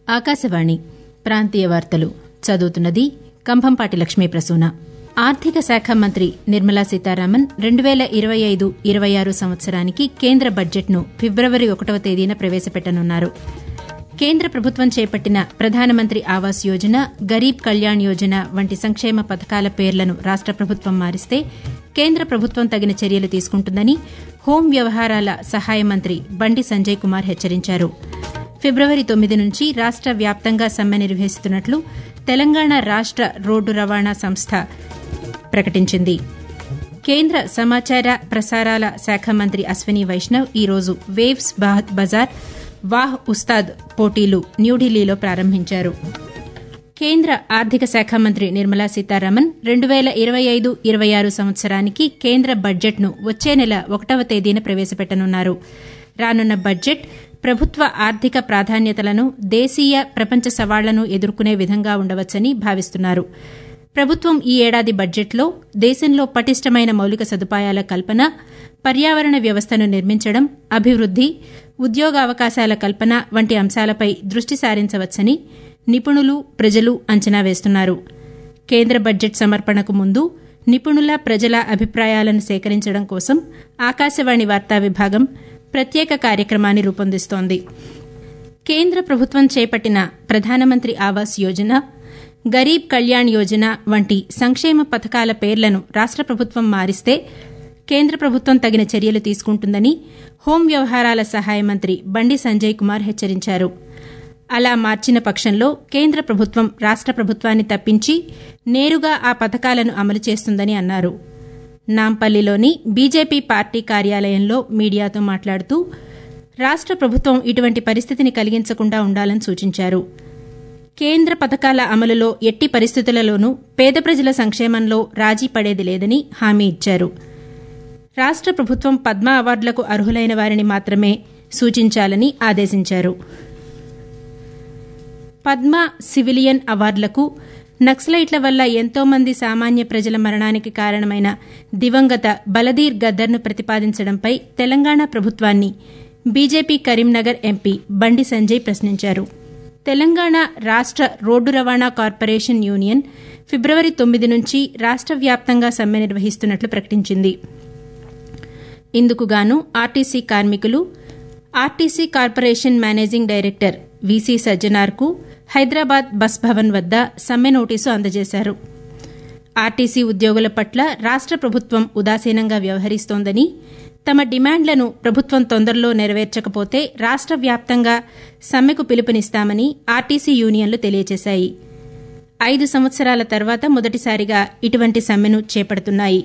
ఆకాశవాణి ప్రాంతీయ వార్తలు చదువుతున్నది కంభంపాటి లక్ష్మీ ప్రసూన ఆర్థిక శాఖ మంత్రి నిర్మలా సీతారామన్ రెండు పేల ఇరవై ఐదు ఇరవై ఆరు సంవత్సరానికి కేంద్ర బడ్జెట్ను ఫిబ్రవరి ఒకటవ తేదీన ప్రవేశపెట్టనున్నారు కేంద్ర ప్రభుత్వం చేపట్టిన ప్రధానమంత్రి ఆవాస్ యోజన గరీబ్ కళ్యాణ్ యోజన వంటి సంక్షేమ పథకాల పేర్లను రాష్ట ప్రభుత్వం మారిస్తే కేంద్ర ప్రభుత్వం తగిన చర్యలు తీసుకుంటుందని హోం వ్యవహారాల సహాయ మంత్రి బండి సంజయ్ కుమార్ హెచ్చరించారు ఫిబ్రవరి తొమ్మిది నుంచి రాష్ట వ్యాప్తంగా సమ్మె నిర్వహిస్తున్నట్లు తెలంగాణ రాష్ట రోడ్డు రవాణా సంస్థ ప్రకటించింది కేంద్ర సమాచార ప్రసారాల శాఖ మంత్రి అశ్వనీ వైష్ణవ్ ఈరోజు వేవ్స్ బజార్ వాహ్ ఉస్తాద్ పోటీలు న్యూఢిల్లీలో ప్రారంభించారు కేంద్ర ఆర్థిక శాఖ మంత్రి నిర్మలా సీతారామన్ రెండు పేల ఇరవై ఐదు ఇరవై ఆరు సంవత్సరానికి కేంద్ర బడ్జెట్ను వచ్చే నెల ఒకటవ తేదీన ప్రవేశపెట్టనున్నారు రానున్న బడ్జెట్ ప్రభుత్వ ఆర్థిక ప్రాధాన్యతలను దేశీయ ప్రపంచ సవాళ్లను ఎదుర్కొనే విధంగా ఉండవచ్చని భావిస్తున్నారు ప్రభుత్వం ఈ ఏడాది బడ్జెట్లో దేశంలో పటిష్టమైన మౌలిక సదుపాయాల కల్పన పర్యావరణ వ్యవస్థను నిర్మించడం అభివృద్ది ఉద్యోగావకాశాల కల్పన వంటి అంశాలపై దృష్టి సారించవచ్చని నిపుణులు ప్రజలు అంచనా వేస్తున్నారు కేంద్ర బడ్జెట్ సమర్పణకు ముందు నిపుణుల ప్రజల అభిప్రాయాలను సేకరించడం కోసం ఆకాశవాణి వార్తా విభాగం ప్రత్యేక కార్యక్రమాన్ని రూపొందిస్తోంది కేంద్ర ప్రభుత్వం చేపట్టిన ప్రధానమంత్రి ఆవాస్ యోజన గరీబ్ కళ్యాణ్ యోజన వంటి సంక్షేమ పథకాల పేర్లను రాష్ట ప్రభుత్వం మారిస్తే కేంద్ర ప్రభుత్వం తగిన చర్యలు తీసుకుంటుందని హోం వ్యవహారాల సహాయ మంత్రి బండి సంజయ్ కుమార్ హెచ్చరించారు అలా మార్చిన పక్షంలో కేంద్ర ప్రభుత్వం రాష్ట ప్రభుత్వాన్ని తప్పించి నేరుగా ఆ పథకాలను అమలు చేస్తుందని అన్నారు నాంపల్లిలోని బీజేపీ పార్టీ కార్యాలయంలో మీడియాతో మాట్లాడుతూ రాష్ట ప్రభుత్వం ఇటువంటి పరిస్థితిని కలిగించకుండా ఉండాలని సూచించారు కేంద్ర పథకాల అమలులో ఎట్టి పరిస్థితులలోనూ పేద ప్రజల సంక్షేమంలో రాజీ పడేది లేదని హామీ ఇచ్చారు రాష్ట ప్రభుత్వం పద్మ అవార్డులకు అర్హులైన వారిని మాత్రమే సూచించాలని ఆదేశించారు పద్మ సివిలియన్ అవార్డులకు నక్సలైట్ల వల్ల ఎంతో మంది సామాన్య ప్రజల మరణానికి కారణమైన దివంగత బలదీర్ గద్దర్ను ప్రతిపాదించడంపై తెలంగాణ ప్రభుత్వాన్ని బీజేపీ కరీంనగర్ ఎంపీ బండి సంజయ్ ప్రశ్నించారు తెలంగాణ రాష్ట రోడ్డు రవాణా కార్పొరేషన్ యూనియన్ ఫిబ్రవరి తొమ్మిది నుంచి రాష్ట వ్యాప్తంగా సమ్మె నిర్వహిస్తున్నట్లు ప్రకటించింది ఇందుకుగాను ఆర్టీసీ కార్మికులు RTC corporation managing director VC సజ్జనార్కు హైదరాబాద్ బస్ భవన్ వద్ద సమ్మె నోటీసు అందజేశారు ఆర్టీసీ ఉద్యోగుల పట్ల రాష్ట ప్రభుత్వం ఉదాసీనంగా వ్యవహరిస్తోందని తమ డిమాండ్లను ప్రభుత్వం తొందరలో నెరవేర్చకపోతే రాష్ట వ్యాప్తంగా సమ్మెకు పిలుపునిస్తామని ఆర్టీసీ యూనియన్లు తెలియజేశాయి ఐదు సంవత్సరాల తర్వాత మొదటిసారిగా ఇటువంటి సమ్మెను చేపడుతున్నాయి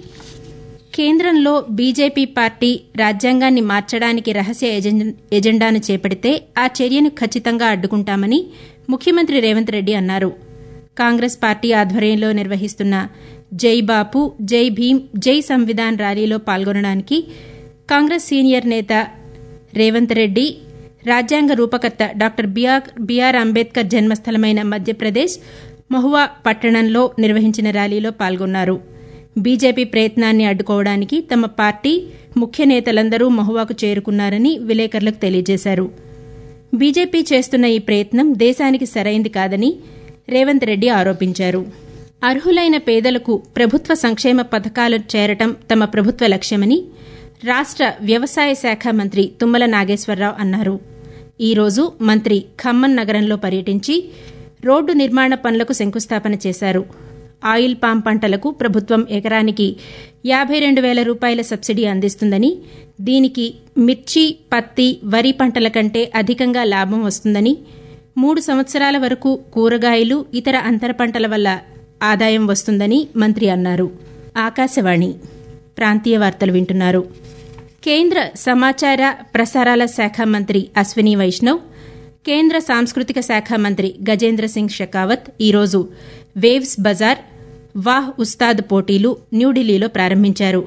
కేంద్రంలో బీజేపీ పార్టీ రాజ్యాంగాన్ని మార్చడానికి రహస్య ఎజెండాను చేపడితే ఆ చర్యను ఖచ్చితంగా అడ్డుకుంటామని ముఖ్యమంత్రి రేవంత్ రెడ్డి అన్నారు కాంగ్రెస్ పార్టీ ఆధ్వర్యంలో నిర్వహిస్తున్న జై బాపు జై భీం జై సంవిధాన్ ర్యాలీలో పాల్గొనడానికి కాంగ్రెస్ సీనియర్ నేత రేవంత్ రెడ్డి రాజ్యాంగ రూపకర్త డాక్టర్ బీఆర్ అంబేద్కర్ జన్మస్థలమైన మధ్యప్రదేశ్ మహువా పట్టణంలో నిర్వహించిన ర్యాలీలో పాల్గొన్నారు బీజేపీ ప్రయత్నాన్ని అడ్డుకోవడానికి తమ పార్టీ ముఖ్య నేతలందరూ మహువాకు చేరుకున్నారని విలేకరులకు తెలియజేశారు బీజేపీ చేస్తున్న ఈ ప్రయత్నం దేశానికి సరైంది కాదని రేవంత్ రెడ్డి ఆరోపించారు అర్హులైన పేదలకు ప్రభుత్వ సంక్షేమ పథకాలు చేరటం తమ ప్రభుత్వ లక్ష్యమని రాష్ట వ్యవసాయ శాఖ మంత్రి తుమ్మల నాగేశ్వరరావు అన్నారు ఈరోజు మంత్రి ఖమ్మం నగరంలో పర్యటించి రోడ్డు నిర్మాణ పనులకు శంకుస్థాపన చేశారు ఆయిల్ పామ్ పంటలకు ప్రభుత్వం ఎకరానికి యాబై రెండు వేల రూపాయల సబ్సిడీ అందిస్తుందని దీనికి మిర్చి పత్తి వరి పంటల కంటే అధికంగా లాభం వస్తుందని మూడు సంవత్సరాల వరకు కూరగాయలు ఇతర అంతర పంటల వల్ల ఆదాయం వస్తుందని మంత్రి అన్నారు ఆకాశవాణి ప్రాంతీయ వార్తలు వింటున్నారు కేంద్ర సమాచార ప్రసారాల శాఖ మంత్రి అశ్విని వైష్ణవ్ కేంద్ర సాంస్కృతిక శాఖ మంత్రి గజేంద్ర సింగ్ షెకావత్ ఈరోజు వేవ్స్ బజార్ వాహ్ ఉస్తాద్ పోటీలు న్యూఢిల్లీలో ప్రారంభించారు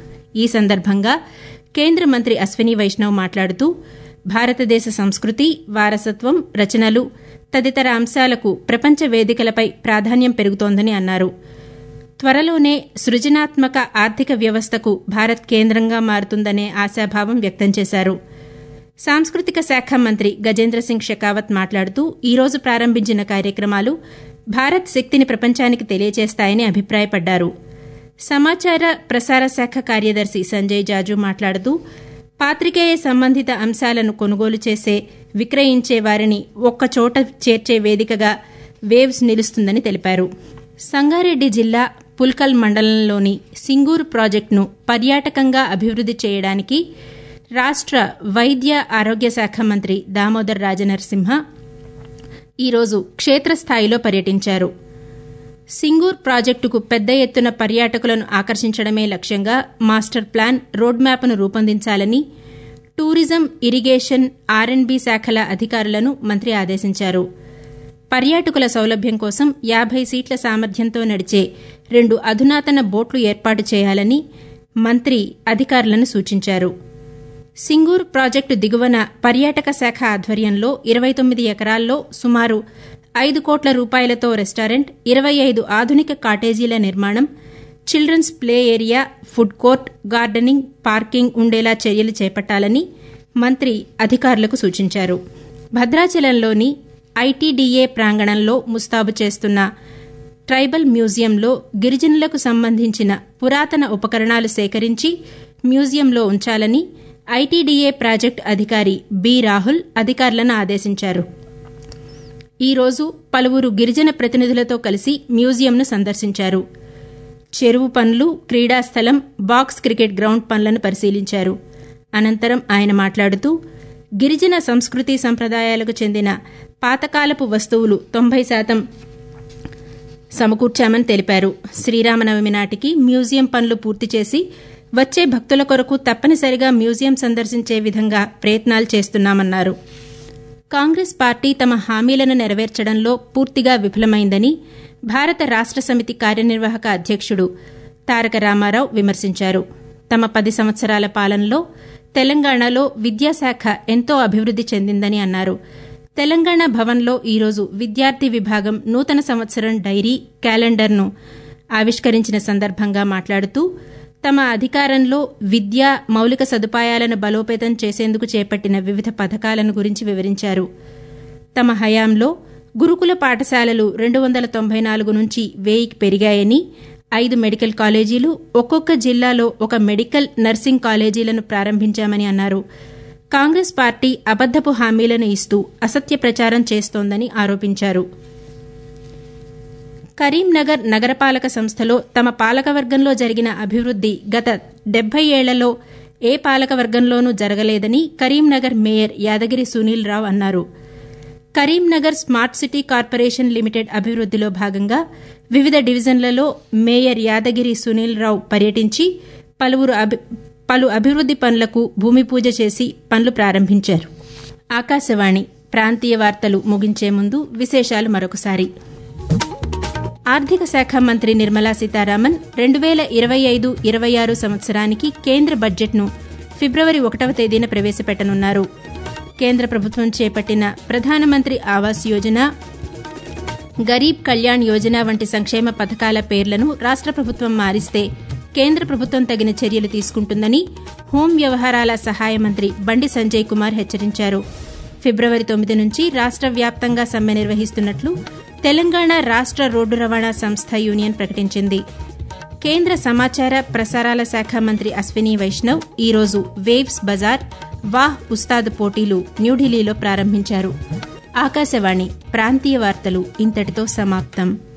ఈ సందర్భంగా కేంద్ర మంత్రి అశ్విని వైష్ణవ్ మాట్లాడుతూ భారతదేశ సంస్కృతి వారసత్వం రచనలు తదితర అంశాలకు ప్రపంచ వేదికలపై ప్రాధాన్యం పెరుగుతోందని అన్నారు త్వరలోనే సృజనాత్మక ఆర్థిక వ్యవస్థకు భారత్ కేంద్రంగా మారుతుందనే ఆశాభావం వ్యక్తం చేశారు సాంస్కృతిక శాఖ మంత్రి గజేంద్ర సింగ్ షెకావత్ మాట్లాడుతూ ఈరోజు ప్రారంభించిన కార్యక్రమాలు భారత్ శక్తిని ప్రపంచానికి తెలియజేస్తాయని అభిప్రాయపడ్డారు సమాచార ప్రసార శాఖ కార్యదర్శి సంజయ్ జాజు మాట్లాడుతూ పాత్రికేయ సంబంధిత అంశాలను కొనుగోలు చేసే విక్రయించే వారిని ఒక్కచోట చేర్చే వేదికగా వేవ్స్ నిలుస్తుందని తెలిపారు సంగారెడ్డి జిల్లా పుల్కల్ మండలంలోని సింగూరు ప్రాజెక్టును పర్యాటకంగా అభివృద్ది చేయడానికి రాష్ట వైద్య ఆరోగ్య శాఖ మంత్రి దామోదర్ రాజనరసింహ ఈరోజు క్షేత్రస్థాయిలో పర్యటించారు సింగూర్ ప్రాజెక్టుకు పెద్ద ఎత్తున పర్యాటకులను ఆకర్షించడమే లక్ష్యంగా మాస్టర్ ప్లాన్ రోడ్ మ్యాప్ను రూపొందించాలని టూరిజం ఇరిగేషన్ ఆర్ఎండ్బీ శాఖల అధికారులను మంత్రి ఆదేశించారు పర్యాటకుల సౌలభ్యం కోసం యాభై సీట్ల సామర్థ్యంతో నడిచే రెండు అధునాతన బోట్లు ఏర్పాటు చేయాలని మంత్రి అధికారులను సూచించారు సింగూర్ ప్రాజెక్టు దిగువన పర్యాటక శాఖ ఆధ్వర్యంలో ఇరవై తొమ్మిది ఎకరాల్లో సుమారు ఐదు కోట్ల రూపాయలతో రెస్టారెంట్ ఇరవై ఐదు ఆధునిక కాటేజీల నిర్మాణం children's play area food court gardening parking ఉండేలా చర్యలు చేపట్టాలని మంత్రి అధికారులకు సూచించారు భద్రాచలంలోని ఐటీడీఏ ప్రాంగణంలో ముస్తాబు చేస్తున్న ట్రైబల్ మ్యూజియంలో గిరిజనులకు సంబంధించిన పురాతన ఉపకరణాలు సేకరించి మ్యూజియంలో ఉంచాలని ఐటీడీఏ ప్రాజెక్టు అధికారి బి రాహుల్ అధికారులను ఆదేశించారు ఈ రోజు పలువురు గిరిజన ప్రతినిధులతో కలిసి మ్యూజియంను సందర్శించారు చెరువు పనులు క్రీడాస్థలం బాక్స్ క్రికెట్ గ్రౌండ్ పనులను పరిశీలించారు అనంతరం ఆయన మాట్లాడుతూ గిరిజన సంస్కృతి సంప్రదాయాలకు చెందిన పాతకాలపు వస్తువులు తొంభై శాతం సమకూర్చామని తెలిపారు శ్రీరామనవమి నాటికి మ్యూజియం పనులు పూర్తి చేసి వచ్చే భక్తుల కొరకు తప్పనిసరిగా మ్యూజియం సందర్శించే విధంగా ప్రయత్నాలు చేస్తున్నామన్నారు కాంగ్రెస్ పార్టీ తమ హామీలను నెరవేర్చడంలో పూర్తిగా విఫలమైందని భారత రాష్ట సమితి కార్యనిర్వాహక అధ్యక్షుడు తారక రామారావు విమర్శించారు తమ పది సంవత్సరాల పాలనలో తెలంగాణలో విద్యాశాఖ ఎంతో అభివృద్ది చెందిందని అన్నారు తెలంగాణ భవన్లో ఈరోజు విద్యార్థి విభాగం నూతన సంవత్సరం డైరీ క్యాలెండర్ను ఆవిష్కరించిన సందర్భంగా మాట్లాడుతూ తమ అధికారంలో విద్య మౌలిక సదుపాయాలను బలోపేతం చేసేందుకు చేపట్టిన వివిధ పథకాలను గురించి వివరించారు తమ హయాంలో గురుకుల పాఠశాలలు రెండు వందల తొంభై నాలుగు నుంచి వేయికి పెరిగాయని ఐదు మెడికల్ కాలేజీలు ఒక్కొక్క జిల్లాలో ఒక మెడికల్ నర్సింగ్ కాలేజీలను ప్రారంభించామని అన్నారు కాంగ్రెస్ పార్టీ అబద్దపు హామీలను ఇస్తూ అసత్య ప్రచారం చేస్తోందని ఆరోపించారు కరీంనగర్ నగరపాలక సంస్థలో తమ పాలకవర్గంలో జరిగిన అభివృద్ది గత డెబ్బై ఏళ్లలో ఏ పాలకవర్గంలోనూ జరగలేదని కరీంనగర్ మేయర్ యాదగిరి సునీల్ రావు అన్నారు Karimnagar smart city corporation limited అభివృద్దిలో భాగంగా వివిధ డివిజన్లలో మేయర్ యాదగిరి సునీల్ రావు పర్యటించి పలువురు పలు అభివృద్ది పనులకు భూమి పూజ చేసి పనులు ప్రారంభించారు ఆకాశవాణి ప్రాంతీయ వార్తలు ముగించే ముందు విశేషాలు మరొకసారి ఆర్థిక శాఖ మంత్రి నిర్మలా సీతారామన్ రెండు వేల ఇరవై ఐదు ఇరవై ఆరు సంవత్సరానికి కేంద్ర బడ్జెట్ను ఫిబ్రవరి ఒకటవ తేదీన ప్రవేశపెట్టనున్నారు కేంద్ర ప్రభుత్వం చేపట్టిన ప్రధానమంత్రి ఆవాస్ యోజన గరీబ్ కళ్యాణ్ యోజన వంటి సంక్షేమ పథకాల పేర్లను రాష్ట ప్రభుత్వం మారిస్తే కేంద్ర ప్రభుత్వం తగిన చర్యలు తీసుకుంటుందని హోం వ్యవహారాల సహాయ మంత్రి బండి సంజయ్ కుమార్ హెచ్చరించారు ఫిబ్రవరి తొమ్మిది నుంచి రాష్ట వ్యాప్తంగా సమ్మె నిర్వహిస్తున్నట్లు తెలంగాణ రాష్ట రోడ్డు రవాణా సంస్థ యూనియన్ ప్రకటించింది కేంద్ర సమాచార ప్రసారాల శాఖ మంత్రి అశ్విని వైష్ణవ్ ఈరోజు వేవ్స్ బజార్ వాహ్ ఉస్తాద్ పోటీలు న్యూఢిల్లీలో ప్రారంభించారు ఆకాశవాణి ప్రాంతీయ వార్తలు ఇంతటితో సమాప్తం